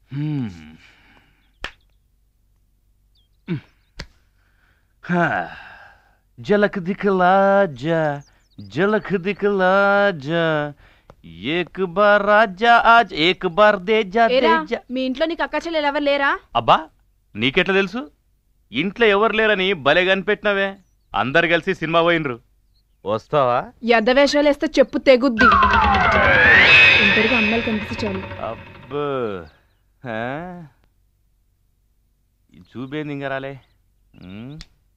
హ్మ్. హా. జలక్ దిఖలా జా జలక్ దిఖలా జా ఏక్ బార్ రాజా ఆజ్ ఏక్ బార్ దే జా దే ఏరా జా మీ ఇంట్లో నీకు అక్క చెల్లెలు ఎవరు లేరా అబ్బా నీకెట్లా తెలుసు ఇంట్లో ఎవరు లేరని భలే కనిపెట్టినవే అందరు కలిసి సినిమా పోయినరు వస్తావా ఎద్ద వేషాలు వేస్తే చెప్పు తెగుద్ది ఒంటరిగా అమ్మాయిలు కనిపిస్తే చాలు అబ్బో హా? ఈ చూపేంది ఇంకా రాలే ఉమ్.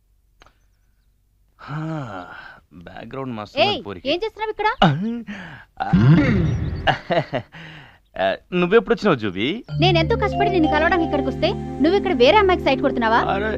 హా, బ్యాక్గ్రౌండ్ మస్తు ఏయ్ ఉన్నది పోరికి. ఏం చేస్తున్నావు ఇక్కడ ఆ, నువ్వెప్పుడు వచ్చినావు జూబి నేను ఎంతో కష్టపడి నిన్ను కలవడానికి ఇక్కడికి వస్తే నువ్వు ఇక్కడ వేరే అమ్మాయికి సైట్ కొడుతున్నావా అరే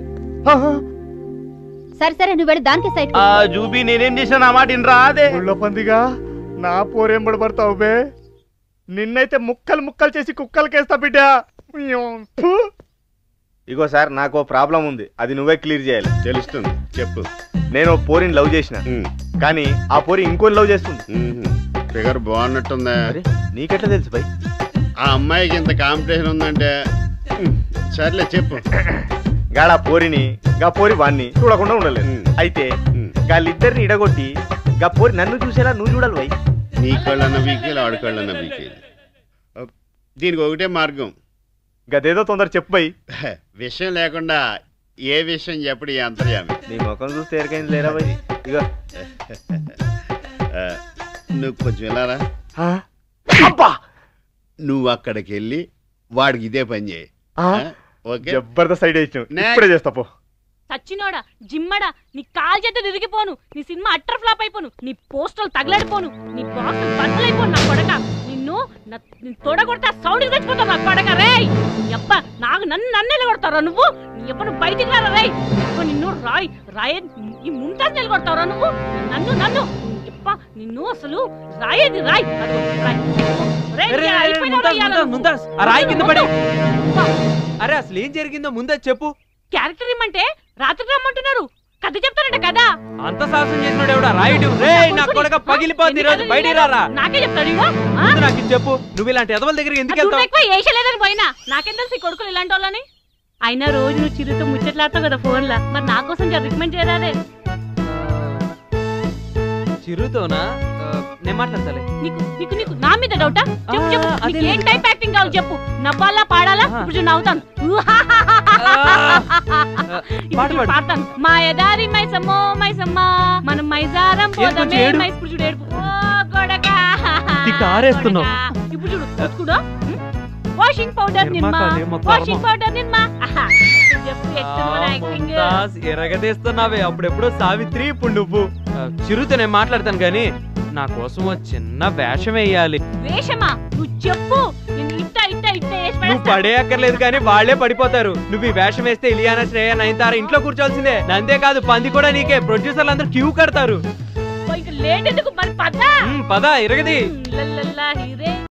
సరే సరే నువ్వు వెళ్ళి దానికి సైట్ ఆ జూబి నేనేం చేసినా నా మాట ఇన్ రాదే ఊళ్ళో పందిగా నా పోరేం పడబడతావు బే నిన్నైతే ముక్కలు ముక్కలు చేసి కుక్కలకేస్తా బిడ్డ ఫు. ఇగో సార్ నాకు ఓ ప్రాబ్లం ఉంది అది నువ్వే క్లియర్ చేయాలి తెలుస్తుంది చెప్పు నేను ఓ పోరిని లవ్ చేసిన ఉమ్, కానీ ఆ పోరి ఇంకోని లవ్ చేస్తుంది ఉమ్. ఫిగర్ బాగున్నట్టుందా అరే నీకెట్లా తెలుసు బై ఆ అమ్మాయికి ఇంత కాంపిటీషన్ ఉందంటే ఉమ్, సర్లే చెప్పు గాడ పోరిని గా పోరి వాణ్ణి చూడకుండా ఉండలేదు ఉమ్. అయితే ఉమ్. గాళ్ళిద్దరిని ఇడగొట్టి గా పోరి నన్ను చూసేలా నువ్వు చూడాలి బై నీ కళ్ళన్న వీకేలు ఆడి కళ్ళన్న వీకేలు దీనికి ఒకటే మార్గం గదేదో తొందర చెప్పు బై హ, విషయం లేకుండా ఏ విషయం చెప్పడు ఈ అంతర్యామి నీ ముఖం చూస్తే ఎరకైంది లేరా బై ఇగో ఆ, నువ్వు కొంచెం వెళ్ళారా ఆ? అబ్బా నువ్వు అక్కడికి వెళ్ళి వాడికి ఇదే పని చేయి ఆ? ఆ? ఓకే జబర్దస్త్ ఐడియా ఇచ్చావు Next. ఇప్పుడే చేస్తా పో సచ్చినోడా జిమ్మడా నీ కాల్ చేత తిరిగిపోను నీ సినిమా అట్టర్ ఫ్లాప్ అయిపోను నీ పోస్టర్లు తగలడిపోను నీ బాక్స్ బద్దలైపోను నా కొడక నిన్ను నా- నిన్ను తొడగొడితే సౌండ్ తెచ్చిపోతావు నా కొడక రేయ్ నీ అబ్బ నాకు నన్ను నన్ను నిలగొడతారా నువ్వు నీ అబ్బ నువ్వు బయటికి రారా రేయ్ అబ్బ నిన్ను రాయ్ రాయ్ ఈ ముంటాజ్ నిలగొడతారా నువ్వు నన్ను నన్ను నీ అబ్బ నిన్ను అసలు రాయేది రాయ్ అదిగో, రాయ్. రేయ్, అరే, అరే, అయిపోయినావు ముంతాజ్, ఇయ్యాల ముంతాజ్, నువ్వు. ముంతాజ్, ఆ రాయి కింద పడి. అబ్బా, అరే అసలు ఏం జరిగిందో ముందే చెప్పు క్యారెక్టర్ ఇమ్మంటే రాత్రికి రమ్మంటున్నారు కథ చెప్తారంట కదా అంత సాహసం చేసినాడు ఎవడా రాయుడు రే నా కొడక పగిలిపోద్ది ఈ రోజు బయటికి రారా నాకే చెప్తాడు ఇగో. ఆ? ముందు నాకు ఇది చెప్పు నువ్వు ఇలాంటి ఎదవల దగ్గరికి ఎందుకు ఆ దుడ్డు వెళ్తావు ఎక్కువ వేసలేదని పోయినా నాకేం తెలుసు ఈ కొడుకులు ఇలాంటి వాళ్ళని అయినా రోజు నువ్వు చిరుతో ముచ్చట్లాడతావు కదా ఫోన్ లా మరి నా కోసం రికమెండ్ చేయరాదే చిరుతోనా ఆ, నేను మాట్లాడతాలే నీకు నీకు నీకు నా మీద డౌటా చెప్పు చెప్పు ఆ, అదే నీకు ఏం లేదు. టైప్ యాక్టింగ్ కావాలి చెప్పు నవ్వాలా పాడాలా ఆహా. ఇప్పుడు చూడు నవ్వుతాను ఇప్పుడు పాడు, చూడు పాడు. పాడతాను మా ఎదారి మైసమ్మో మైసమ్మ మనం మైజారం ఏం కొంచెం పోదామే ఏడు. మై ఇప్పుడు చూడు ఏడుపు ఓ కొడకా తిక్క ఆరేస్తున్నావు. కొడకా. ఇప్పుడు చూడు కొట్టుకుడా వాషింగ్ పౌడర్ నిర్మా నిమ్మ కాదు, ఏమో వాషింగ్ కర్మ. పౌడర్ నిమ్మ ఆహా. చెప్పు ఎట్టున యాక్టింగ్ ముంతాజ్, ఎరగదీస్తున్నావే అప్పుడెప్పుడో సావిత్రి ఇప్పుడు నువ్వు ఆ, చిరుతో నేను మాట్లాడతాను కానీ నా కోసం ఓ చిన్న వేషం వేయాలి వేషమా నువ్వు చెప్పు నేను ఇట్ట ఇట్ట ఇట్ట వేసి నువ్వు పడేస్తా. పడే అక్కర్లేదు కానీ వాళ్ళే పడిపోతారు నువ్వు ఈ వేషం వేస్తే ఇలియానా శ్రేయ నయనతార ఇంట్లో కూర్చోవాల్సిందే అంతేకాదు పంది కూడా నీకే ప్రొడ్యూసర్లు అందరూ క్యూ కడతారు ఓ, ఇంక లేట్ ఎందుకు మరి పద ఉమ్, పద ఇరగది లల్లల్లా హీరే